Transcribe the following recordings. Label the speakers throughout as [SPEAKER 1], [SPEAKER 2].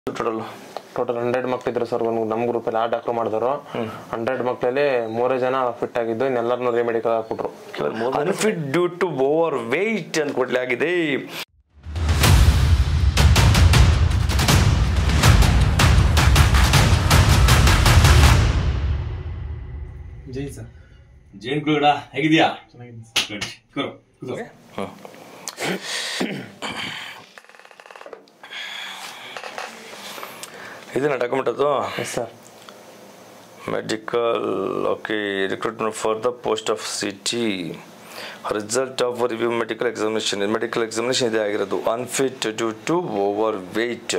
[SPEAKER 1] Total
[SPEAKER 2] total hundred ಮಕ್ಳಿದ್ರು sir ಒಂದು ನಮ್ಮ ಗ್ರೂಪಲ್ಲಿ ಆ ಡಾಕ್ಟರ್ ಮಾಡಿದ್ರು ಹಂಡ್ರೆಡ್ ಮಕ್ಕಳಲ್ಲಿ ಮೂರೇ ಜನ ಫಿಟ್ ಆಗಿದ್ದು ಇನ್ನೆಲ್ಲರನ್ನೂ ರೆಮಿಡಿಕಲ್ ಹಾಕ್ಬಿಟ್ರು
[SPEAKER 1] unfit due to over weight ಅಂತ ಕೊಡ್ಲಿ ಆಗಿದೆ
[SPEAKER 3] ಜೈ ಸರ್
[SPEAKER 4] ಜೇನ್ ಕುಳಗಡ ಹೇಗಿದ್ಯಾ
[SPEAKER 3] ಚೆನ್ನಾಗಿದೆ
[SPEAKER 4] Good. ಕೂರು, ಕೂರು.
[SPEAKER 1] ಇದನ್ನ ಡಾಕ್ಯುಮೆಂಟ್ ಅದು
[SPEAKER 2] yes sir
[SPEAKER 1] medical okay recruitment for the post of C T result of review medical examination medical examination ಇದೇ ಆಗಿರೋದು unfit due to over overweight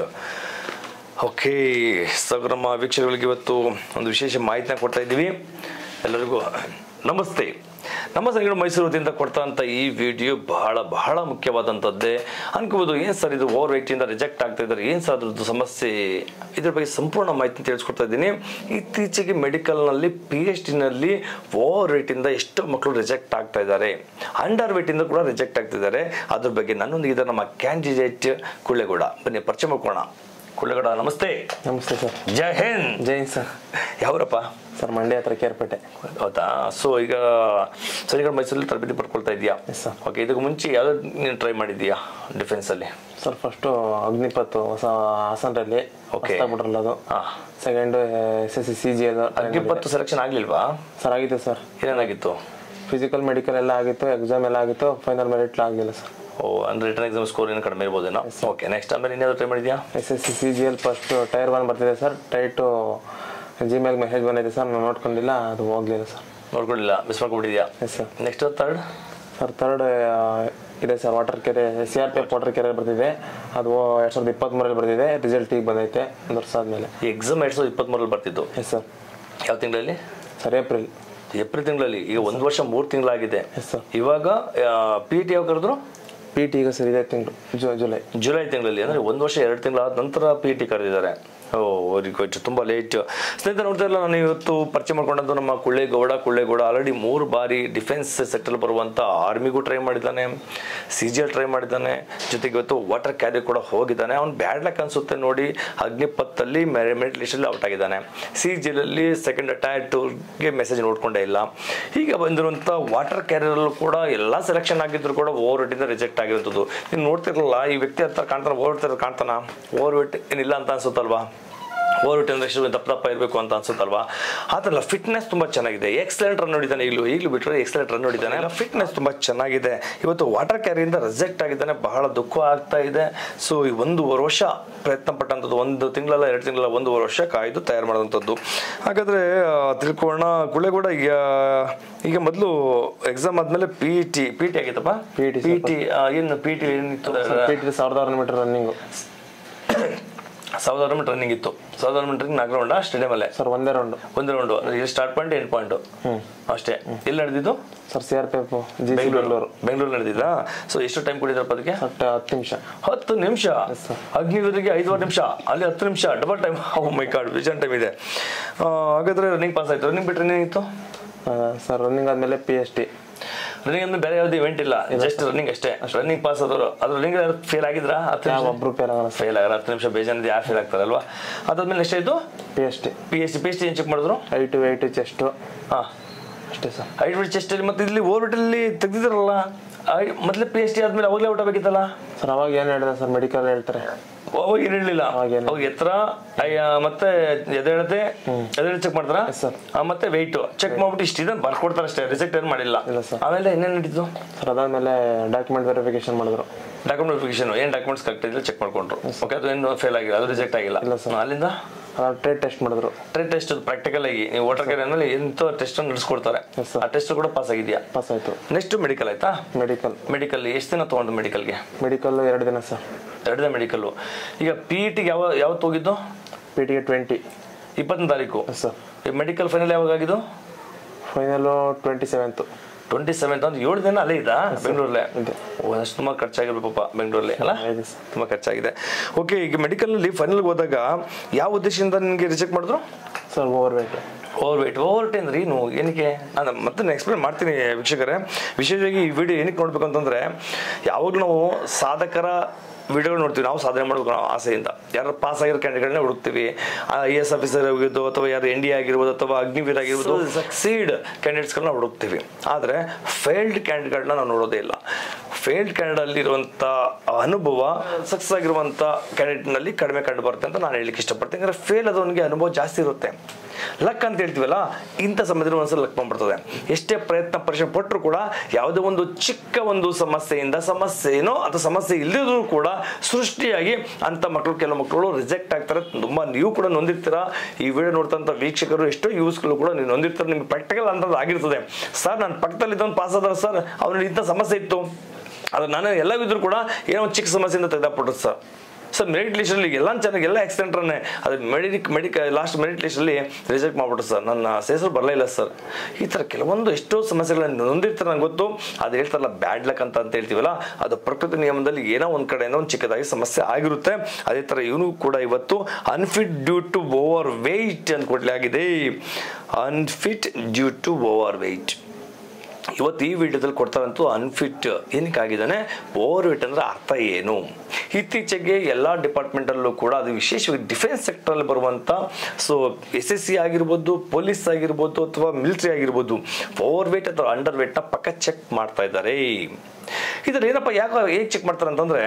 [SPEAKER 1] okay ಸಗರಮ ವೀಕ್ಷಕರಿಗೆ ಇವತ್ತು ಒಂದು ವಿಶೇಷ ಮಾಹಿತಿನ ಕೊಡ್ತಾ ಇದ್ದೀವಿ ಎಲ್ಲರಿಗೂ ನಮಸ್ತೆ ನಮ್ಮ ಸಂಘಟನೆ ಮೈಸೂರು ವತಿಯಿಂದ ಕೊಡ್ತಾಂಥ ಈ ವಿಡಿಯೋ ಬಹಳ ಬಹಳ ಮುಖ್ಯವಾದಂಥದ್ದೇ ಅನ್ಕೋಬೋದು ಏನು ಸರ್ ಇದು ಓವರ್ ವೆಯ್ಟಿಂದ ರಿಜೆಕ್ಟ್ ಆಗ್ತಾ ಇದ್ದಾರೆ ಏನು ಸರ್ ಅದ್ರದ್ದು ಸಮಸ್ಯೆ ಇದ್ರ ಬಗ್ಗೆ ಸಂಪೂರ್ಣ ಮಾಹಿತಿ ತಿಳಿಸ್ಕೊಡ್ತಾ ಇದ್ದೀನಿ ಇತ್ತೀಚೆಗೆ ಮೆಡಿಕಲ್ನಲ್ಲಿ ಪಿ ಎಚ್ ಡಿನಲ್ಲಿ ಓವರ್ ವೆಯ್ಟಿಂದ ಎಷ್ಟು ಮಕ್ಕಳು ರಿಜೆಕ್ಟ್ ಆಗ್ತಾ ಇದ್ದಾರೆ ಅಂಡರ್ ವೆಯ್ಟಿಂದ ಕೂಡ ರಿಜೆಕ್ಟ್ ಆಗ್ತಿದ್ದಾರೆ ಅದ್ರ ಬಗ್ಗೆ ನನ್ನೊಂದಿಗೆ ಇದ್ದಾರೆ ನಮ್ಮ ಕ್ಯಾಂಡಿಡೇಟ್ ಕುಳ್ಳೆಗೌಡ ಬನ್ನಿ ಪರಿಚಯ ಮಾಡ್ಕೊಳ್ಳೋಣ ಕುಳ್ಳೆಗೌಡ ನಮಸ್ತೆ
[SPEAKER 2] ನಮಸ್ತೆ ಸರ್
[SPEAKER 1] ಜೈ ಹಿಂದ್
[SPEAKER 2] ಜೈ ಹಿಂದ್ ಸರ್
[SPEAKER 1] ಯಾವ್ರಪ್ಪ
[SPEAKER 2] ಸರ್ ಮಂಡ್ಯ ಹತ್ರ ಕೇರ್ಪೇಟೆ
[SPEAKER 1] ಹೌದಾ ಸೊ ಈಗ ಸರಿಗಳು ಮೈಸೂರಲ್ಲಿ ತರಬೇತಿ ಪಡ್ಕೊಳ್ತಾ ಇದೆಯಾ
[SPEAKER 2] Yes, sir.
[SPEAKER 1] ಓಕೆ ಇದಕ್ಕೆ ಮುಂಚೆ ಯಾವ್ದು ನೀನು ಟ್ರೈ ಮಾಡಿದ್ದೀಯಾ ಡಿಫೆನ್ಸಲ್ಲಿ
[SPEAKER 2] ಸರ್ ಫಸ್ಟು ಅಗ್ನಿಪತ್ ಹೊಸ ಹಾಸನ್ರಲ್ಲಿ
[SPEAKER 1] Okay.
[SPEAKER 2] ಬಿಟ್ರಲ್ಲ ಅದು
[SPEAKER 1] ಹಾಂ
[SPEAKER 2] second S S C C G ಅದು
[SPEAKER 1] ಅಗ್ನಿಪತ್ತು ಸೆಲೆಕ್ಷನ್ ಆಗ್ಲಿಲ್ವಾ
[SPEAKER 2] ಸರ್ ಆಗಿತ್ತು ಸರ್
[SPEAKER 1] ಏನೇನಾಗಿತ್ತು
[SPEAKER 2] ಫಿಸಿಕಲ್ ಮೆಡಿಕಲ್ ಎಲ್ಲ ಆಗಿತ್ತು ಎಕ್ಸಾಮ್ ಎಲ್ಲ ಆಗಿತ್ತು ಫೈನಲ್ ಮೆರಿಟ್ ಆಗಲಿಲ್ಲ ಸರ್
[SPEAKER 1] ಓ ಅಂದ್ರೆ ರಿಟರ್ನ್ ಎಕ್ಸಾಮ್ ಸ್ಕೋರ್ ಏನು ಕಡಿಮೆ ಇರ್ಬೋದೇನೋ ಓಕೆ ನೆಕ್ಸ್ಟ್ ಆಮೇಲೆ ಇನ್ನೇನು ಟ್ರೈ ಮಾಡಿದ್ಯಾ
[SPEAKER 2] S S C C G L first tier one ಬರ್ತಿದೆ sir tier two Gmail message ಬಂದಿದೆ ಸರ್ ನಾನು ನೋಡ್ಕೊಂಡಿಲ್ಲ ಅದು ಹೋಗ್ಲಿಲ್ಲ ಸರ್
[SPEAKER 1] ನೋಡ್ಕೊಂಡಿಲ್ಲ ಮಿಸ್ ಮಾಡ್ಕೊಬಿಟ್ಟಿದ್ಯಾ
[SPEAKER 2] yes sir
[SPEAKER 1] next third
[SPEAKER 2] sir third ಇದೆ ಸರ್ ವಾಟರ್ ಕೆರೆ C R P F water ಕೆರೆ ಬರ್ತಿದೆ ಅದು ಎರಡು ಸಾವಿರದ ಇಪ್ಪತ್ತ್ಮೂರಲ್ಲಿ ಬರ್ತಿದೆ ರಿಸಲ್ಟ್ ಈಗ ಬಂದೈತೆ ಒಂದು ವರ್ಷ ಆದಮೇಲೆ
[SPEAKER 1] ಈ ಎಕ್ಸಾಮ್ ಎರಡು ಸಾವಿರದ ಇಪ್ಪತ್ತ್ಮೂರಲ್ಲಿ ಬರ್ತಿದ್ದು
[SPEAKER 2] ಎಸ್ ಸರ್
[SPEAKER 1] ಯಾವ ತಿಂಗಳಲ್ಲಿ
[SPEAKER 2] ಸರ್ ಏಪ್ರಿಲ್
[SPEAKER 1] ಏಪ್ರಿಲ್ ತಿಂಗಳಲ್ಲಿ ಈಗ ಒಂದು ವರ್ಷ ಮೂರು ತಿಂಗಳಾಗಿದೆ
[SPEAKER 2] ಎಸ್ ಸರ್
[SPEAKER 1] ಇವಾಗ ಪಿ ಟಿ ಯಾವ ಕರೆದ್ರು
[SPEAKER 2] ಪಿ ಟಿ ಈಗ ಸರ್ ಇದೇ ತಿಂಗಳು ಜು ಜುಲೈ
[SPEAKER 1] ಜುಲೈ ತಿಂಗಳಲ್ಲಿ ಅಂದ್ರೆ ಒಂದು ವರ್ಷ ಎರಡು ತಿಂಗಳಾದ ನಂತರ ಪಿ ಟಿ ಕರೆದಿದ್ದಾರೆ ಓ ವೆರಿ ಗುಡ್ ತುಂಬ ಲೇಟ್ ಸ್ನೇಹಿತರೆ ನೋಡ್ತಾ ಇಲ್ಲ ನಾನು ಇವತ್ತು ಪರಿಚಯ ಮಾಡ್ಕೊಂಡದ್ದು ನಮ್ಮ ಕುಳ್ಳೆಗೌಡ ಕುಳ್ಳೆಗೌಡ ಆಲ್ರೆಡಿ ಮೂರು ಬಾರಿ ಡಿಫೆನ್ಸ್ ಸೆಕ್ಟರ್ ಬರುವಂಥ ಆರ್ಮಿಗೂ ಟ್ರೈ ಮಾಡಿದ್ದಾನೆ ಸಿ ಜಿ ಎಲ್ ಟ್ರೈ ಮಾಡಿದ್ದಾನೆ ಜೊತೆಗೆ ಇವತ್ತು ವಾಟರ್ ಕ್ಯಾರಿ ಕೂಡ ಹೋಗಿದ್ದಾನೆ ಅವ್ನು ಬ್ಯಾಡ್ ಲಕ್ ಅನ್ಸುತ್ತೆ ನೋಡಿ ಅಗ್ನಿಪತ್ತಲ್ಲಿ ಮೆರಿಟ್ ಲಿಸ್ಟಲ್ಲಿ ಔಟ್ ಆಗಿದ್ದಾನೆ ಸಿ ಜಿ ಎಲಲ್ಲಿ ಸೆಕೆಂಡ್ ಟೈರ್ ಟೂರ್ಗೆ ಮೆಸೇಜ್ ನೋಡ್ಕೊಂಡೇ ಇಲ್ಲ ಈಗ ಬಂದಿರುವಂಥ ವಾಟರ್ ಕ್ಯಾರಿಯರಲ್ಲೂ ಕೂಡ ಎಲ್ಲ ಸೆಲೆಕ್ಷನ್ ಆಗಿದ್ರು ಕೂಡ ಓವರ್ ವೆಟ್ಟಿಂದ ರಿಜೆಕ್ಟ್ ಆಗಿರುವಂಥದ್ದು ನೀನು ನೋಡ್ತಿರಲ್ಲ ಈ ವ್ಯಕ್ತಿ ಹತ್ರ ಕಾಣ್ತಾನೆ ಓವರ್ ವೆಟ್ ಕಾಣ್ತಾನ ಓವರ್ ವೆಟ್ ಏನಿಲ್ಲ ಅಂತ ಅನ್ಸುತ್ತಲ್ವಾ ಓವರ್ ವೆಟ್ ಅಂದ್ರೆ ಎಷ್ಟು ದಪ್ಪ ದಪ್ಪ ಇರಬೇಕು ಅಂತ ಅನ್ಸುತ್ತಲ್ವಾ ಆ ಥರ ಫಿಟ್ನೆಸ್ ತುಂಬ ಚೆನ್ನಾಗಿದೆ ಎಕ್ಸಲೆಂಟ್ ರನ್ ನೋಡಿದ್ದಾನೆ ಈಗಲೂ ಈಗಲೂ ಬಿಟ್ಟರೆ ಎಕ್ಸಲೆಂಟ್ ರನ್ ನೋಡಿದ್ದಾನೆ ಫಿಟ್ನೆಸ್ ತುಂಬ ಚೆನ್ನಾಗಿದೆ ಇವತ್ತು ವಾಟರ್ ಕ್ಯಾರಿಯಿಂದ ರಿಜೆಕ್ಟ್ ಆಗಿದ್ದಾನೆ ಬಹಳ ದುಃಖ ಆಗ್ತಾ ಇದೆ ಸೊ ಈ ಒಂದೂವರೆ ವರ್ಷ ಪ್ರಯತ್ನ ಪಟ್ಟಂಥದ್ದು ಒಂದು ತಿಂಗಳಲ್ಲ ಎರಡು ತಿಂಗಳ ಒಂದೂವರೆ ವರ್ಷ ಕಾಯ್ದು ತಯಾರು ಮಾಡೋಂಥದ್ದು ಹಾಗಾದರೆ ತಿಳ್ಕೊಳ್ಳೋಣ ಗುಳೆಗೂಡ ಈಗ ಈಗ ಮೊದಲು ಎಕ್ಸಾಮ್ ಆದಮೇಲೆ ಪಿ ಟಿ ಪಿ ಟಿ ಆಗಿತ್ತಪ್ಪ
[SPEAKER 2] PET
[SPEAKER 1] ಪಿ ಟಿ ಏನು ಪಿ ಟಿ ಏನಿತ್ತು
[SPEAKER 2] ಪಿ ಟಿ ಸಾವಿರದ ಆರು ಮೀಟರ್ ರನ್ನಿಂಗು
[SPEAKER 1] ಸಾವಿರದ ಮೀಟರ್ ರನ್ನಿಂಗ್ ಇತ್ತು ಸಾವಿರದ ಮೀಟರ್ ನಾಲ್ಕು ರೌಂಡ ಸ್ಟೇಡಿಯಂ ಅಲ್ಲೇ
[SPEAKER 2] ಸರ್ ಒಂದೇ ರೌಂಡು
[SPEAKER 1] ಒಂದು ರೌಂಡು ಅಂದ್ರೆ ಸ್ಟಾರ್ಟ್ ಪಾಯಿಂಟ್ ಎಂಡ್ ಪಾಯಿಂಟ್ ಅಷ್ಟೇ ಎಲ್ಲಿ ನಡೆದಿದ್ದು
[SPEAKER 2] sir C R P F G C
[SPEAKER 1] Bengaluru
[SPEAKER 2] Bengaluru
[SPEAKER 1] Bengaluru ನಡೆದಿದ್ದಾ ಸೊ ಎಷ್ಟು ಟೈಮ್ ಕೊಟ್ಟಿದ್ರಪ್ಪ ಅದಕ್ಕೆ
[SPEAKER 2] ಕರೆಕ್ಟ್ ಹತ್ತು ನಿಮಿಷ
[SPEAKER 1] ಹತ್ತು ನಿಮಿಷ ಅಗ್ನಿವೀರಿಗೆ ಐದುವರೆ ನಿಮಿಷ ಅಲ್ಲಿ ಹತ್ತು ನಿಮಿಷ double time oh my card vision time ಇದೆ ಆ, ಹಾಗಾದ್ರೆ ರನ್ನಿಂಗ್ ಪಾಸ್ ಆಯ್ತು ರನ್ನಿಂಗ್ ಬಿಟ್ಟರೆ ಏನಿತ್ತು
[SPEAKER 2] ಸರ್ ರನ್ನಿಂಗ್ ಆದಮೇಲೆ ಪಿ ಎಚ್ ಟಿ
[SPEAKER 1] ರನ್ನಿಂಗ್ ಅಂದ್ರೆ ಬೇರೆ ಯಾವ್ದು ಇವೆಂಟ್ ಇಲ್ಲ ಜಸ್ಟ್ ರನ್ನಿಂಗ್ ಅಷ್ಟೇ ರನ್ನಿಂಗ್ ಪಾಸ್ ಆದವರು ಅದು ರನ್ನಿಂಗ್ ಫೇಲ್ ಆಗಿದ್ರಾ ಹತ್ತು
[SPEAKER 2] ಯಾವ
[SPEAKER 1] ನಿಮಿಷ
[SPEAKER 2] ಒಬ್ರು ಫೇಲ್ ಆಗಲ್ಲ ಸರ್
[SPEAKER 1] ಫೇಲ್ ಆಗಲ್ಲ ಹತ್ತು ನಿಮಿಷ ಬೇಜಾನಿದೆ ಯಾರು ಫೇಲ್ ಆಗ್ತಾರಲ್ವಾ ಅದಾದ್ಮೇಲೆ ಎಷ್ಟಾಯ್ತು
[SPEAKER 2] P H T
[SPEAKER 1] P H D P H D ಏನು ಚೆಕ್ ಮಾಡಿದ್ರು
[SPEAKER 2] ಐಟು ವೆಯ್ಟು ಚೆಸ್ಟು
[SPEAKER 1] ಹಾಂ
[SPEAKER 2] ಅಷ್ಟೇ ಸರ್
[SPEAKER 1] ಹೈಟ್ ಬಿಡ್ ಚೆಸ್ಟ್ ಅಲ್ಲಿ ಮತ್ತೆ ಇಲ್ಲಿ ಓವರ್ ಅಲ್ಲಿ ತೆಗ್ದಿದ್ರಲ್ಲ ಮೊದಲೇ ಪಿ ಎಚ್ ಡಿ ಆದ್ಮೇಲೆ ಅವಾಗಲೇ ಔಟ್ ಆಗಬೇಕಿತ್ತಲ್ಲ
[SPEAKER 2] ಸರ್ ಅವಾಗ ಏನು ಹೇಳಿದೆ ಸರ್ ಮೆಡಿಕಲ್ ಹೇಳ್ತಾರೆ
[SPEAKER 1] ಅವಾಗ ಏನ್ ಹೇಳಿಲ್ಲ
[SPEAKER 2] ಅವಾಗೇನು?
[SPEAKER 1] ಅವಾಗ ಎತ್ತರ ಅಯ್ಯ, ಮತ್ತೆ ಎದೆಳತೆ ಎದೆಳೆ ಚೆಕ್ ಮಾಡ್ತಾರ
[SPEAKER 2] Yes, sir.
[SPEAKER 1] ಆ, ಮತ್ತೆ ವೆಯ್ಟ್ ಚೆಕ್ ಮಾಡ್ಬಿಟ್ಟು ಇಷ್ಟಿದೆ ಬರ್ಕೊಡ್ತಾರೆ ಅಷ್ಟೇ ರಿಜೆಕ್ಟ್ ಏನು ಮಾಡಿಲ್ಲ
[SPEAKER 2] ಇಲ್ಲ, sir.
[SPEAKER 1] ಆಮೇಲೆ ಇನ್ನೇನು ನಡೀತು
[SPEAKER 2] ಸರ್ ಅದಾದಮೇಲೆ ಡಾಕ್ಯುಮೆಂಟ್ ವೆರಿಫಿಕೇಶನ್ ಮಾಡಿದ್ರು
[SPEAKER 1] ಡಾಕ್ಯುಮೆಂಟ್ ವೆರಿಫಿಕೇಶನ್ ಏನ್ ಡಾಕ್ಯುಮೆಂಟ್ಸ್ ಕರೆಕ್ಟ್ ಇದ್ರೆ ಚೆಕ್ ಮಾಡ್ಕೊಂಡ್ರು ಓಕೆ ಅದು ಏನು ಫೇಲ್ ಆಗಿಲ್ಲ ಅದು ರಿಜೆಕ್ಟ್ ಆಗಿಲ್ಲ
[SPEAKER 2] ಇಲ್ಲ, sir.
[SPEAKER 1] ಅಲ್ಲಿಂದ
[SPEAKER 2] ಅದಾದ ಟ್ರೇಡ್ ಟೆಸ್ಟ್ ಮಾಡಿದ್ರು
[SPEAKER 1] ಟ್ರೇಡ್ ಟೆಸ್ಟ್ ಪ್ರಾಕ್ಟಿಕಲ್ ಆಗಿ ನೀವು ವಾಟರ್ ಕೇರ್ ಮೇಲೆ ಎಂತ ಟೆಸ್ಟ್ ನಡೆಸ್ಕೊಡ್ತಾರೆ
[SPEAKER 2] Yes, sir.
[SPEAKER 1] ಆ ಟೆಸ್ಟ್ ಕೂಡ ಪಾಸ್ ಆಗಿದೆಯಾ
[SPEAKER 2] ಪಾಸ್ ಆಯಿತು
[SPEAKER 1] ನೆಕ್ಸ್ಟ್ ಮೆಡಿಕಲ್ ಆಯ್ತಾ
[SPEAKER 2] ಮೆಡಿಕಲ್
[SPEAKER 1] ಮೆಡಿಕಲ್ ಎಷ್ಟು ದಿನ ತಗೊಂಡು ಮೆಡಿಕಲ್ಗೆ
[SPEAKER 2] ಮೆಡಿಕಲ್ ಎರಡು ದಿನ ಸರ್
[SPEAKER 1] ಎರಡನೇ ಮೆಡಿಕಲ್ಲು ಈಗ ಪಿ ಇ ಟಿಗೆ ಯಾವ ಯಾವತ್ತು ಹೋಗಿದ್ದು
[SPEAKER 2] ಪಿ ಟಿಗೆ ಟ್ವೆಂಟಿ
[SPEAKER 1] ಇಪ್ಪತ್ತನೇ ತಾರೀಕು
[SPEAKER 2] ಸರ್
[SPEAKER 1] ಈ ಮೆಡಿಕಲ್ ಫೈನಲ್ ಯಾವಾಗ ಆಗಿದ್ದು
[SPEAKER 2] final twenty seventh
[SPEAKER 1] twenty seventh ಅಂದ್ರೆ ಏಳು ದಿನ ಅಲ್ಲೇ ಇದ್ದಾ ಬೆಂಗಳೂರಲ್ಲೇ
[SPEAKER 2] ಇದೆ.
[SPEAKER 1] ಓ ಅಷ್ಟು ತುಂಬ ಖರ್ಚಾಗಿರ್ಬೇಕು ಪಾಪ ಬೆಂಗಳೂರಲ್ಲಿ ಅಲ್ಲ
[SPEAKER 2] ಇದೆ ಸರ್
[SPEAKER 1] ತುಂಬ ಖರ್ಚಾಗಿದೆ ಓಕೆ ಈಗ ಮೆಡಿಕಲ್ನಲ್ಲಿ ಫೈನಲ್ಗೆ ಹೋದಾಗ ಯಾವ ಉದ್ದೇಶದಿಂದ ನಿಮಗೆ ರಿಜೆಕ್ಟ್ ಮಾಡಿದ್ರು
[SPEAKER 2] sir over weight
[SPEAKER 1] over weight over weight ಅಂದ್ರೆ ಏನು ಏನಕ್ಕೆ ನಾನು ಮತ್ತೆ ಎಕ್ಸ್ಪ್ಲೇನ್ ಮಾಡ್ತೀನಿ ವೀಕ್ಷಕರೇ ವಿಶೇಷವಾಗಿ ಈ ವಿಡಿಯೋ ಏನಕ್ಕೆ ನೋಡ್ಬೇಕು ಅಂತಂದ್ರೆ ಯಾವಾಗಲೂ ನಾವು ಸಾಧಕರ ವಿಡಿಯೋ ನೋಡ್ತೀವಿ ನಾವು ಸಾಧನೆ ಮಾಡಬೇಕು ನಾವು ಆಸೆಯಿಂದ ಯಾರು ಪಾಸ್ ಆಗಿರೋ ಕ್ಯಾಂಡಿಡೇಟ್ಗಳನ್ನ ಹುಡುಕ್ತೀವಿ ಐ ಎಸ್ ಆಫೀಸರ್ ಆಗಿರ್ಬೋದು ಅಥವಾ ಯಾರು ಎನ್ ಡಿ ಆಗಿರ್ಬೋದು ಅಥವಾ ಅಗ್ನಿವೀರ್ ಆಗಿರ್ಬೋದು ಸಕ್ಸೀಡ್ ಕ್ಯಾಂಡಿಡೇಟ್ಸ್ಗಳನ್ನ ಹುಡುಕ್ತೀವಿ ಆದರೆ ಫೇಲ್ಡ್ ಕ್ಯಾಂಡಿಡೇಟ್ಗಳನ್ನ ನಾವು ನೋಡೋದೇ ಇಲ್ಲ ಫೇಲ್ಡ್ ಕ್ಯಾಂಡಿಡೇಟಲ್ಲಿರುವಂಥ ಅನುಭವ ಸಕ್ಸಸ್ ಆಗಿರುವಂಥ ಕ್ಯಾಂಡಿಡೇಟ್ನಲ್ಲಿ ಕಡಿಮೆ ಕಂಡು ಬರುತ್ತೆ ಅಂತ ನಾನು ಹೇಳಲಿಕ್ಕೆ ಇಷ್ಟಪಡ್ತೀನಿ ಯಾಕಂದರೆ ಫೇಲ್ ಆದವನಿಗೆ ಅನುಭವ ಜಾಸ್ತಿ ಇರುತ್ತೆ ಲಕ್ ಅಂತ ಹೇಳ್ತೀವಲ್ಲ ಇಂಥ ಸಮಯದಲ್ಲಿ ಒಂದ್ಸಲ ಲಕ್ ಬಂದ್ಬಿಡ್ತದೆ ಎಷ್ಟೇ ಪ್ರಯತ್ನ ಪರಿಶ್ರಮ ಪಟ್ಟರು ಕೂಡ ಯಾವುದೇ ಒಂದು ಚಿಕ್ಕ ಒಂದು ಸಮಸ್ಯೆಯಿಂದ ಸಮಸ್ಯೆ ಏನೋ ಅಥವಾ ಸಮಸ್ಯೆ ಇಲ್ಲದಿದ್ರು ಕೂಡ ಸೃಷ್ಟಿಯಾಗಿ ಅಂತ ಮಕ್ಕಳು ಕೆಲವು ಮಕ್ಕಳು ರಿಜೆಕ್ಟ್ ಆಗ್ತಾರೆ ತುಂಬ ನೀವು ಕೂಡ ನೊಂದಿರ್ತೀರಾ ಈ ವಿಡಿಯೋ ನೋಡ್ತಂಥ ವೀಕ್ಷಕರು ಎಷ್ಟೋ ಯೂಸ್ಗಳು ಕೂಡ ನೀವು ನೊಂದಿರ್ತಾರೆ ನಿಮ್ಗೆ ಪ್ರಾಕ್ಟಿಕಲ್ ಅಂತದ್ದು ಆಗಿರ್ತದೆ ಸರ್ ನಾನು ಪಕ್ಕದಲ್ಲಿ ಇದ್ದವನು ಪಾಸ್ ಆದ್ರೆ ಸರ್ ಅವ್ನಲ್ಲಿ ಇಂಥ ಸಮಸ್ಯೆ ಇತ್ತು ಅದು ನಾನು ಎಲ್ಲ ಇದ್ರು ಕೂಡ ಏನೋ ಒಂದು ಚಿಕ್ಕ ಸಮಸ್ಯೆಯಿಂದ ತೆಗೆದಾಕ್ಬಿಟ್ರು ಸರ್ ಸರ್ ಮೆರಿಟ್ ಲಿಸ್ಟಲ್ಲಿ ಎಲ್ಲ ಚೆನ್ನಾಗಿ ಎಲ್ಲ ಎಕ್ಸೆಂಟ್ರನ್ನೇ ಅದು ಮೆಡಿಕ್ ಮೆಡಿಕ ಲಾಸ್ಟ್ ಮೆರಿಟ್ ಲಿಸ್ಟಲ್ಲಿ ರಿಜೆಕ್ಟ್ ಮಾಡ್ಬಿಟ್ರು ಸರ್ ನನ್ನ ಹೆಸರು ಬರಲೇ ಇಲ್ಲ ಸರ್ ಈ ಥರ ಕೆಲವೊಂದು ಎಷ್ಟೋ ಸಮಸ್ಯೆಗಳನ್ನು ನೊಂದಿರ್ತಾರೆ ನಂಗೆ ಗೊತ್ತು ಅದು ಹೇಳ್ತಾರಲ್ಲ ಬ್ಯಾಡ್ ಲಕ್ ಅಂತ ಅಂತ ಹೇಳ್ತೀವಲ್ಲ ಅದು ಪ್ರಕೃತಿ ನಿಯಮದಲ್ಲಿ ಏನೋ ಒಂದು ಕಡೆಯಿಂದ ಒಂದು ಚಿಕ್ಕದಾಗಿ ಸಮಸ್ಯೆ ಆಗಿರುತ್ತೆ ಅದೇ ಥರ ಇವನು ಕೂಡ ಇವತ್ತು unfit due to over weight ಅಂತ ಕೊಡಲಾಗಿದೆ unfit due to over weight ಇವತ್ತು ಈ ವಿಡಿಯೋದಲ್ಲಿ ಕೊಡ್ತಾರಂತೂ ಅನ್ಫಿಟ್ ಏನಕ್ಕೆ ಆಗಿದ್ದಾನೆ ಓವರ್ ವೇಟ್ ಅಂದರೆ ಅರ್ಥ ಏನು ಇತ್ತೀಚೆಗೆ ಎಲ್ಲ ಡಿಪಾರ್ಟ್ಮೆಂಟಲ್ಲೂ ಕೂಡ ಅದು ವಿಶೇಷವಾಗಿ ಡಿಫೆನ್ಸ್ ಸೆಕ್ಟರಲ್ಲಿ ಬರುವಂಥ ಸೊ ಎಸ್ ಎಸ್ ಸಿ ಆಗಿರ್ಬೋದು ಪೊಲೀಸ್ ಆಗಿರ್ಬೋದು ಅಥವಾ ಮಿಲಿಟ್ರಿ ಆಗಿರ್ಬೋದು ಓವರ್ ವೇಟ್ ಅಥವಾ ಅಂಡರ್ ವೇಟ್ನ ಪಕ್ಕ ಚೆಕ್ ಮಾಡ್ತಾ ಇದ್ದಾರೆ ಇದ್ರ ಏನಪ್ಪ ಯಾಕೆ ಹೇಗೆ ಚೆಕ್ ಮಾಡ್ತಾರೆ ಅಂತಂದರೆ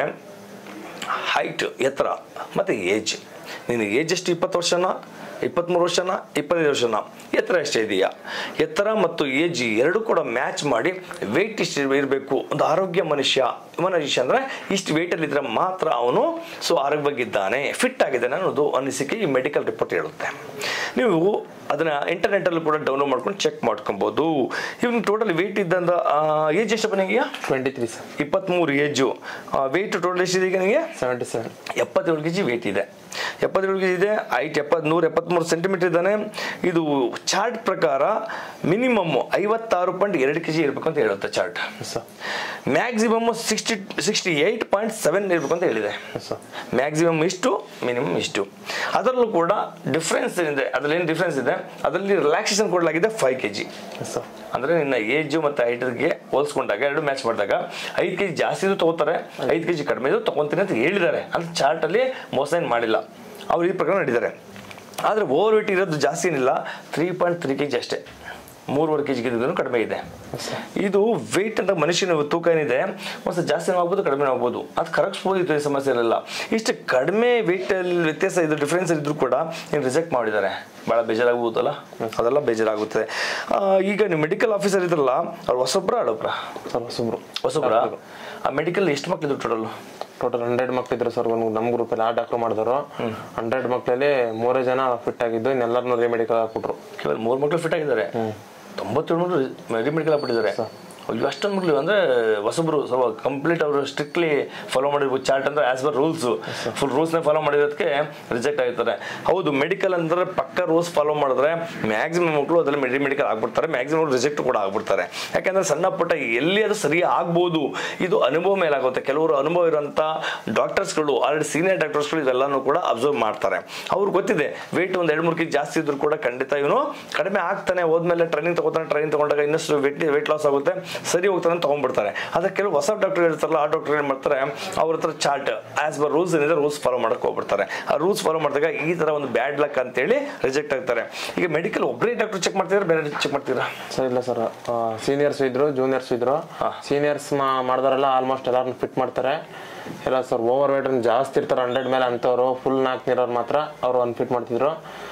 [SPEAKER 1] ಹೈಟ್ ಎತ್ತರ ಮತ್ತು ಏಜ್ ನಿನಗೆ ಏಜ್ ಎಷ್ಟು ಇಪ್ಪತ್ತು ವರ್ಷನ ಇಪ್ಪತ್ತ್ಮೂರು ವರ್ಷನ ಇಪ್ಪತ್ತೈದು ವರ್ಷನ ಎತ್ತರ ಎಷ್ಟೇ ಇದೆಯಾ ಎತ್ತರ ಮತ್ತು ಏಜ್ ಎರಡು ಕೂಡ ಮ್ಯಾಚ್ ಮಾಡಿ ವೆಯ್ಟ್ ಇಷ್ಟು ಇರಬೇಕು ಒಂದು ಆರೋಗ್ಯ ಮನುಷ್ಯ ಮನುಷ್ಯ ಅಂದರೆ ಇಷ್ಟು ವೆಯ್ಟಲ್ಲಿ ಇದ್ರೆ ಮಾತ್ರ ಅವನು ಸೊ ಆರೋಗ್ಯವಾಗಿದ್ದಾನೆ ಫಿಟ್ ಆಗಿದ್ದಾನೆ ಅನ್ನೋದು ಅನಿಸಿಕೆ ಈ ಮೆಡಿಕಲ್ ರಿಪೋರ್ಟ್ ಹೇಳುತ್ತೆ ನೀವು ಅದನ್ನ ಇಂಟರ್ನೆಟಲ್ಲೂ ಕೂಡ ಡೌನ್ಲೋಡ್ ಮಾಡ್ಕೊಂಡು ಚೆಕ್ ಮಾಡ್ಕೊಬೋದು ಇವ್ನು ಟೋಟಲ್ ವೆಯ್ಟ್ ಇದ್ದಂತ ಏಜ್ ಎಷ್ಟು ಬನ್ನಿಗೆ
[SPEAKER 2] ಟ್ವೆಂಟಿ ತ್ರೀ ಸರ್
[SPEAKER 1] ಇಪ್ಪತ್ತ್ಮೂರು ಏಜು ವೆಯ್ಟ್ ಟೋಟಲ್ ಎಷ್ಟಿದೆ ಈಗ ನಿಮಗೆ
[SPEAKER 2] ಸೆವೆಂಟಿ ಸೆವೆನ್
[SPEAKER 1] ಎಪ್ಪತ್ತೇಳು ಕೆ ಜಿ ವೆಯ್ಟ್ ಇದೆ ಎಪ್ಪತ್ತೇಳು ಕೆ ಜಿ ಇದೆ ಹೈಟ್ ಎಪ್ಪತ್ತು ನೂರ ಎಪ್ಪತ್ತ್ಮೂರು ಸೆಂಟಿಮೀಟರ್ ಇದ್ದಾನೆ ಇದು ಚಾರ್ಟ್ ಪ್ರಕಾರ ಮಿನಿಮಮ್ ಐವತ್ತಾರು ಪಾಯಿಂಟ್ ಎರಡು ಕೆ ಜಿ ಇರಬೇಕು ಅಂತ ಹೇಳುತ್ತೆ chart
[SPEAKER 2] sir
[SPEAKER 1] maximum sixty sixty eight point seven ಇರಬೇಕು ಅಂತ ಹೇಳಿದೆ
[SPEAKER 2] ಸರ್
[SPEAKER 1] ಮ್ಯಾಕ್ಸಿಮಮ್ ಇಷ್ಟು ಮಿನಿಮಮ್ ಇಷ್ಟು ಅದರಲ್ಲೂ ಕೂಡ ಡಿಫ್ರೆನ್ಸ್ ಇದೆ ಅದರಲ್ಲಿ ಏನು ಡಿಫ್ರೆನ್ಸ್ ಇದೆ ಅದರಲ್ಲಿ ರಿಲ್ಯಾಕ್ಸೇಷನ್ ಕೊಡಲಾಗಿದೆ ಫೈವ್ ಕೆ ಜಿ
[SPEAKER 2] ಸರ್
[SPEAKER 1] ಅಂದ್ರೆ ನಿನ್ನ ಏಜು ಮತ್ತು ಹೈಟ್ಗೆ ಹೋಲಿಸ್ಕೊಂಡಾಗ ಎರಡು ಮ್ಯಾಚ್ ಮಾಡಿದಾಗ ಐದು ಕೆ ಜಿ ಜಾಸ್ತಿ ತಗೋತಾರೆ ಐದು ಕೆ ಜಿ ಕಡಿಮೆ ಇದು ತಗೊಂತೀನಿ ಅಂತ ಹೇಳಿದ್ದಾರೆ ಅಂತ ಚಾರ್ಟಲ್ಲಿ ಮೋಸ ಏನು ಮಾಡಿಲ್ಲ ಅವ್ರು ಈ ಪ್ರಕಾರ ನಡೆದಿದ್ದಾರೆ ಆದರೆ ಓವರ್ ವೇಟ್ ಇರೋದು ಜಾಸ್ತಿ ಏನಿಲ್ಲ three point three K G ಅಷ್ಟೇ ಮೂರುವರೆ ಕೆ ಜಿಗಿಂತ ಕಡಿಮೆ ಇದೆ ಇದು ವೆಯ್ಟ್ ಅಂತ ಮನುಷ್ಯನ ತೂಕ ಏನಿದೆ ಒಂದು ಜಾಸ್ತಿ ಆಗ್ಬೋದು ಕಡಿಮೆ ಆಗ್ಬೋದು ಅದು ಕರಗಿಸ್ಬೋದು ಇದು ಸಮಸ್ಯೆ ಇರಲ್ಲ ಇಷ್ಟು ಕಡಿಮೆ ವೆಯ್ಟಲ್ಲಿ ವ್ಯತ್ಯಾಸ ಇದು ಡಿಫ್ರೆನ್ಸ್ ಇದ್ರೂ ಕೂಡ ಏನು ರಿಜೆಕ್ಟ್ ಮಾಡಿದ್ದಾರೆ ಭಾಳ ಬೇಜಾರಾಗ್ಬೋದಲ್ಲ ಅದೆಲ್ಲ ಬೇಜಾರಾಗುತ್ತೆ ಆ, ಈಗ ನೀವು ಮೆಡಿಕಲ್ ಆಫೀಸರ್ ಇದ್ರಲ್ಲ ಅವ್ರು ಹೊಸೊಬ್ರ ಹಳಬ್ರ
[SPEAKER 2] ಸರ್ ಹೊಸಬ್ರು
[SPEAKER 1] ಹೊಸಬ್ರ ಆ ಮೆಡಿಕಲ್ ಎಷ್ಟು ಮಕ್ಳಿದ್ರು ಟೋಟಲ್
[SPEAKER 2] ಟೋಟಲ್ ಹಂಡ್ರೆಡ್ ಮಕ್ಳಿದ್ರು ಸರ್ ಒಂದು ನಮ್ಮ ಗ್ರೂಪಲ್ಲಿ ಆ ಡಾಕ್ಟರ್ ಮಾಡಿದ್ರು ಹಂಡ್ರೆಡ್ ಮಕ್ಕಳಲ್ಲಿ ಮೂರೇ ಜನ ಫಿಟ್ ಆಗಿದ್ದು ಇನ್ನೆಲ್ಲರನ್ನೂ ರೆಮಿಡಿಕಲ್ ಹಾಕ್ಬಿಟ್ರು
[SPEAKER 1] ಕೇವಲ ಮೂರು ಮಕ್ಳು ಫಿಟ್ ಆಗಿದ್ದಾರೆ ತೊಂಬತ್ತೇಳು ಮಕ್ಳು ಮೆಡಿಕಲ್ ಹಾಕ್ಬಿಟ್ಟಿದ್ದಾರೆ ಅಯ್ಯೋ ಅಷ್ಟೊಂದು ಮಕ್ಳು ಅಂದ್ರೆ ಹೊಸಬ್ರು ಸ್ವಲ್ಪ ಕಂಪ್ಲೀಟ್ ಅವರು ಸ್ಟ್ರಿಕ್ಟ್ಲಿ ಫಾಲೋ ಮಾಡಿರ್ಬೋದು ಚಾರ್ಟ್ ಅಂದ್ರೆ ಆಸ್ ಪರ್ ರೂಲ್ಸ್ ಫುಲ್ ರೂಲ್ಸ್ನ ಫಾಲೋ ಮಾಡಿರೋದಕ್ಕೆ ರಿಜೆಕ್ಟ್ ಆಗಿರ್ತಾರೆ ಹೌದು ಮೆಡಿಕಲ್ ಅಂದ್ರೆ ಪಕ್ಕ ರೂಲ್ಸ್ ಫಾಲೋ ಮಾಡಿದ್ರೆ ಮ್ಯಾಕ್ಸಿಮಮ್ ಮಕ್ಕಳು ಅದರಲ್ಲಿ ಮೆಡಿ ಮೆಡಿಕಲ್ ಆಗ್ಬಿಡ್ತಾರೆ ಮ್ಯಾಕ್ಸಿಮಮ್ ರಿಜೆಕ್ಟ್ ಕೂಡ ಆಗ್ಬಿಡ್ತಾರೆ ಯಾಕಂದ್ರೆ ಸಣ್ಣ ಪುಟ್ಟ ಎಲ್ಲಿ ಅದು ಸರಿ ಆಗ್ಬೋದು ಇದು ಅನುಭವ ಮೇಲಾಗುತ್ತೆ ಕೆಲವರು ಅನುಭವ ಇರುವಂಥ ಡಾಕ್ಟರ್ಸ್ಗಳು ಆಲ್ರೆಡಿ ಸೀನಿಯರ್ ಡಾಕ್ಟರ್ಸ್ಗಳು ಇದೆಲ್ಲನೂ ಕೂಡ ಅಬ್ಸರ್ವ್ ಮಾಡ್ತಾರೆ ಅವ್ರಿಗೆ ಗೊತ್ತಿದೆ ವೆಯ್ಟ್ ಒಂದು ಎರಡು ಮೂರು ಕೆ ಜಾಸ್ತಿ ಇದ್ರು ಕೂಡ ಖಂಡಿತ ಇವನು ಕಡಿಮೆ ಆಗ್ತಾನೆ ಹೋದ್ಮೇಲೆ ಟ್ರೈನಿಂಗ್ ತಗೋತಾನೆ ಟ್ರೈನಿಂಗ್ ತಗೊಂಡಾಗ ಇನ್ನಷ್ಟು ವೆಯ್ಟ್ ವೆಯ್ಟ್ ಲಾಸ್ ಆಗುತ್ತೆ ಸರಿ ಹೋಗ್ತಾನೆ ಅಂತ ತಗೊಂಡ್ಬಿಡ್ತಾರೆ ಅದಕ್ಕೆ ಕೆಲವು ಹೊಸ ಡಾಕ್ಟರ್ ಇರ್ತಾರಲ್ಲ ಆ ಡಾಕ್ಟರ್ ಏನು ಮಾಡ್ತಾರೆ ಅವ್ರ ಹತ್ರ ಚಾರ್ಟ್ ಆಸ್ ಪರ್ ರೂಲ್ಸ್ ಏನಿದೆ ರೂಲ್ಸ್ ಫಾಲೋ ಮಾಡಕ್ಕೆ ಹೋಗ್ಬಿಡ್ತಾರೆ ಆ ರೂಲ್ಸ್ ಫಾಲೋ ಮಾಡಿದಾಗ ಈ ಥರ ಒಂದು ಬ್ಯಾಡ್ ಲಕ್ ಅಂತೇಳಿ ರಿಜೆಕ್ಟ್ ಆಗ್ತಾರೆ ಈಗ ಮೆಡಿಕಲ್ ಒಬ್ಬರೇ ಡಾಕ್ಟರ್ ಚೆಕ್ ಮಾಡ್ತಿದ್ರೆ ಬೇರೆ ಚೆಕ್ ಮಾಡ್ತೀರಾ
[SPEAKER 2] ಸರ್ ಇಲ್ಲ ಸರ್ ಸೀನಿಯರ್ಸ್ ಇದ್ರು ಜೂನಿಯರ್ಸ್ ಇದ್ರು ಸೀನಿಯರ್ಸ್ ಮಾಡಿದವರೆಲ್ಲ ಆಲ್ಮೋಸ್ಟ್ ಎಲ್ಲಾರನ್ನ ಫಿಟ್ ಮಾಡ್ತಾರೆ ಎಲ್ಲ ಸರ್ ಓವರ್ ವೇಟ್ ಜಾಸ್ತಿ ಇರ್ತಾರೆ ಹಂಡ್ರೆಡ್ ಮೇಲೆ ಅಂತವ್ರು ಫುಲ್ ನಾಲ್ಕು ನೀರವ್ರು ಮಾತ್ರ ಅವ್ರು ಒಂದು ಫಿಟ್ ಮಾಡ್ತಿದ್ರು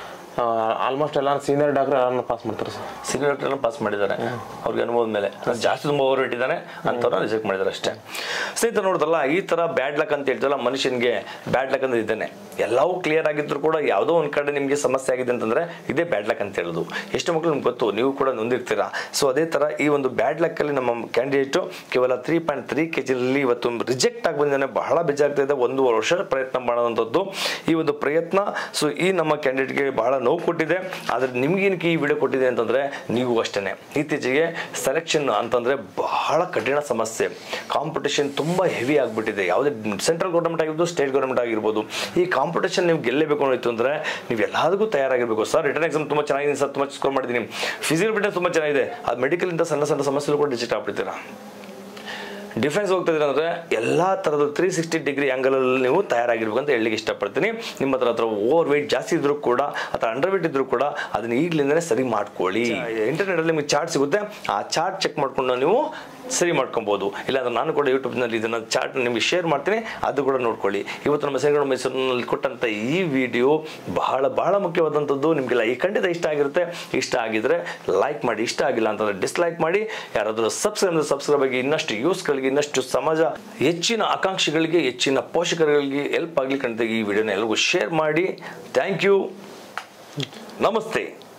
[SPEAKER 2] ಆಲ್ಮೋಸ್ಟ್ ಎಲ್ಲ ಸೀನಿಯರ್ ಡಾಕ್ಟರ್ ಎಲ್ಲರನ್ನ ಪಾಸ್ ಮಾಡ್ತಾರೆ ಸರ್
[SPEAKER 1] ಸೀನಿಯರ್ ಡಾಕ್ಟರ್ ಪಾಸ್ ಮಾಡಿದ್ದಾರೆ ಅವ್ರಿಗೆ ಅನುಭವದ ಮೇಲೆ ಜಾಸ್ತಿ ತುಂಬ ಓವರ್ ಇಟ್ಟಿದ್ದಾನೆ ಅಂಥವ್ರನ್ನ ರಿಜೆಕ್ಟ್ ಮಾಡಿದ್ದಾರೆ ಅಷ್ಟೇ ಸ್ನೇಹಿತ ನೋಡಿದ್ರಲ್ಲ ಈ ಥರ ಬ್ಯಾಡ್ ಲಕ್ ಅಂತ ಹೇಳ್ತಾರಲ್ಲ ಮನುಷ್ಯನಿಗೆ ಬ್ಯಾಡ್ ಲಕ್ ಅಂದ್ರೆ ಇದ್ದೇನೆ ಎಲ್ಲವೂ ಕ್ಲಿಯರ್ ಆಗಿದ್ರು ಕೂಡ ಯಾವುದೋ ಒಂದು ಕಡೆ ನಿಮಗೆ ಸಮಸ್ಯೆ ಆಗಿದೆ ಅಂತಂದ್ರೆ ಇದೇ ಬ್ಯಾಡ್ ಲಕ್ ಅಂತ ಹೇಳೋದು ಎಷ್ಟು ಮಕ್ಕಳು ನಿಮ್ಗೆ ಗೊತ್ತು ನೀವು ಕೂಡ ನೊಂದಿರ್ತೀರಾ ಸೊ ಅದೇ ಥರ ಈ ಒಂದು ಬ್ಯಾಡ್ ಲಕ್ಕಲ್ಲಿ ನಮ್ಮ ಕ್ಯಾಂಡಿಡೇಟು ಕೇವಲ ತ್ರೀ ಪಾಯಿಂಟ್ ತ್ರೀ ಕೆ ಜಿಯಲ್ಲಿ ಇವತ್ತು ರಿಜೆಕ್ಟ್ ಆಗಿ ಬಂದಿದ್ದಾನೆ ಬಹಳ ಬೇಜಾಗ್ತಾ ಇದೆ ಒಂದು ವರ್ಷ ಪ್ರಯತ್ನ ಮಾಡೋವಂಥದ್ದು ಈ ಒಂದು ಪ್ರಯತ್ನ ಸೊ ಈ ನಮ್ಮ ಕ್ಯಾಂಡಿಡೇಟ್ಗೆ ಬಹಳ ನೋವು ಕೊಟ್ಟಿದೆ ಆದರೆ ನಿಮ್ಗೇನಕ್ಕೆ ಈ ವಿಡಿಯೋ ಕೊಟ್ಟಿದೆ ಅಂತಂದರೆ ನೀವು ಅಷ್ಟೇ ಇತ್ತೀಚೆಗೆ ಸೆಲೆಕ್ಷನ್ ಅಂತಂದರೆ ಬಹಳ ಕಠಿಣ ಸಮಸ್ಯೆ ಕಾಂಪಿಟೇಷನ್ ತುಂಬ ಹೆವಿ ಆಗಿಬಿಟ್ಟಿದೆ ಯಾವುದೇ ಸೆಂಟ್ರಲ್ ಗೌರ್ಮೆಂಟ್ ಆಗಿರ್ಬೋದು ಸ್ಟೇಟ್ ಗೌರ್ಮೆಂಟ್ ಆಗಿರ್ಬೋದು ಈ ಕಾಂಪಿಟೇಷನ್ ನೀವು ಗೆಲ್ಲಬೇಕು ಅನ್ನೋದು ಅಂದರೆ ನೀವು ಎಲ್ಲದಕ್ಕೂ ತಯಾರಾಗಿರ್ಬೇಕು ಸರ್ ರಿಟರ್ನ್ ಎಕ್ಸಾಮ್ ತುಂಬ ಚೆನ್ನಾಗಿದೆ ಸರ್ ತುಂಬ ಸ್ಕೋರ್ ಮಾಡಿದ್ದೀನಿ ಫಿಸಿಕಲ್ ಫಿಟ್ನೆಸ್ ತುಂಬ ಚೆನ್ನಾಗಿದೆ ಅದು ಮೆಡಿಕಲಿಂದ ಸಣ್ಣ ಸಣ್ಣ ಸಮಸ್ಯೆಗಳು ಕೂಡ ಡಿಜಿಟ್ ಆಗ್ಬಿಡ್ತೀರಾ ಡಿಫೆನ್ಸ್ ಹೋಗ್ತಾ ಇದ್ದೀರಾ ಅಂದರೆ ಎಲ್ಲ ಥರದ ತ್ರೀ ಸಿಕ್ಸ್ಟಿ ಡಿಗ್ರಿ ಆ್ಯಂಗಲಲ್ಲಿ ನೀವು ತಯಾರಾಗಿರ್ಬೇಕು ಅಂತ ಹೇಳಲಿಕ್ಕೆ ಇಷ್ಟಪಡ್ತೀನಿ ನಿಮ್ಮ ಹತ್ರ ಹತ್ರ ಓವರ್ ವೆಯ್ಟ್ ಜಾಸ್ತಿ ಇದ್ರೂ ಕೂಡ ಅಥವಾ ಅಂಡರ್ ವೆಯ್ಟ್ ಇದ್ರೂ ಕೂಡ ಅದನ್ನ ಈಗಲಿಂದನೇ ಸರಿ ಮಾಡ್ಕೊಳ್ಳಿ ಇಂಟರ್ನೆಟಲ್ಲಿ ನಿಮಗೆ ಚಾರ್ಟ್ ಸಿಗುತ್ತೆ ಆ ಚಾರ್ಟ್ ಚೆಕ್ ಮಾಡ್ಕೊಂಡು ನೀವು ಸರಿ ಮಾಡ್ಕೊಬೋದು ಇಲ್ಲಾಂದ್ರೆ ನಾನು ಕೂಡ ಯೂಟ್ಯೂಬ್ನಲ್ಲಿ ಇದನ್ನು ಚಾರ್ಟ್ ನಿಮಗೆ ಶೇರ್ ಮಾಡ್ತೀನಿ ಅದು ಕೂಡ ನೋಡ್ಕೊಳ್ಳಿ ಇವತ್ತು ನಮ್ಮ ಸೇಗಡ ಮೈಸೂರಿನಲ್ಲಿ ಕೊಟ್ಟಂಥ ಈ ವಿಡಿಯೋ ಬಹಳ ಬಹಳ ಮುಖ್ಯವಾದಂಥದ್ದು ನಿಮಗೆಲ್ಲ ಈ ಖಂಡಿತ ಇಷ್ಟ ಆಗಿರುತ್ತೆ ಇಷ್ಟ ಆಗಿದ್ರೆ ಲೈಕ್ ಮಾಡಿ ಇಷ್ಟ ಆಗಿಲ್ಲ ಅಂತಂದ್ರೆ ಡಿಸ್ಲೈಕ್ ಮಾಡಿ ಯಾರಾದರೂ ಸಬ್ಸ್ಕ್ರೈಬ್ ಸಬ್ಸ್ಕ್ರೈಬ್ ಆಗಿ ಇನ್ನಷ್ಟು ಯೂಸ್ಗಳಿಗೆ ಇನ್ನಷ್ಟು ಸಮಾಜ ಹೆಚ್ಚಿನ ಆಕಾಂಕ್ಷಿಗಳಿಗೆ ಹೆಚ್ಚಿನ ಪೋಷಕರುಗಳಿಗೆ ಹೆಲ್ಪ್ ಆಗಲಿ ಖಂಡಿತ ಈ ವಿಡಿಯೋನ ಎಲ್ಲರಿಗೂ ಶೇರ್ ಮಾಡಿ ಥ್ಯಾಂಕ್ ಯು ನಮಸ್ತೆ